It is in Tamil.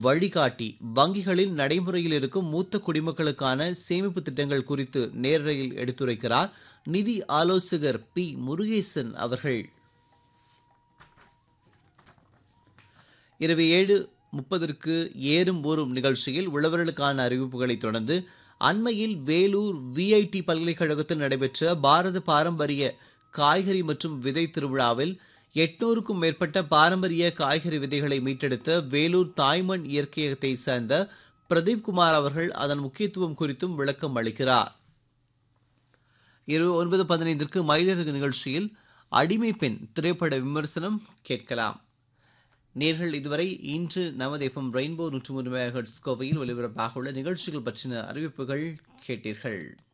வழிகாட்டி வங்கிகளில் நடைமுறையில் இருக்கும் மூத்த குடிமக்களுக்கான சேமிப்பு திட்டங்கள் குறித்து நேரலையில் எடுத்துரைக்கிறார் நிதி ஆலோசகர் பி முருகேசன் அவர்கள் இரவு ஏழு முப்பதற்கு ஏறும் ஊறும் நிகழ்ச்சியில் உழவர்களுக்கான அறிவிப்புகளை தொடர்ந்து அண்மையில் வேலூர் விஐடி பல்கலைக்கழகத்தில் நடைபெற்ற பாரத பாரம்பரிய காய்கறி மற்றும் விதை திருவிழாவில் எட்நூறுக்கும் மேற்பட்ட பாரம்பரிய காய்கறி விதைகளை மீட்டெடுத்த வேலூர் தாய்மண் இயற்கையகத்தை சேர்ந்த பிரதீப் குமார் அவர்கள் அதன் முக்கியத்துவம் குறித்தும் விளக்கம் அளிக்கிறார் இரவு ஒன்பது பதினைந்திற்கு மயிலிறகு நிகழ்ச்சியில் அடிமை பெண் திரைப்பட விமர்சனம் கேட்கலாம் நேர்கள் இதுவரை இன்று நமது எஃப்எம் ரெயின்போ நூற்று மூன்று மெகாஹெர்ட்ஸ் கோவையில் ஒலிபரப்பாக உள்ள நிகழ்ச்சிகள் பற்றின அறிவிப்புகள் கேட்டீர்கள்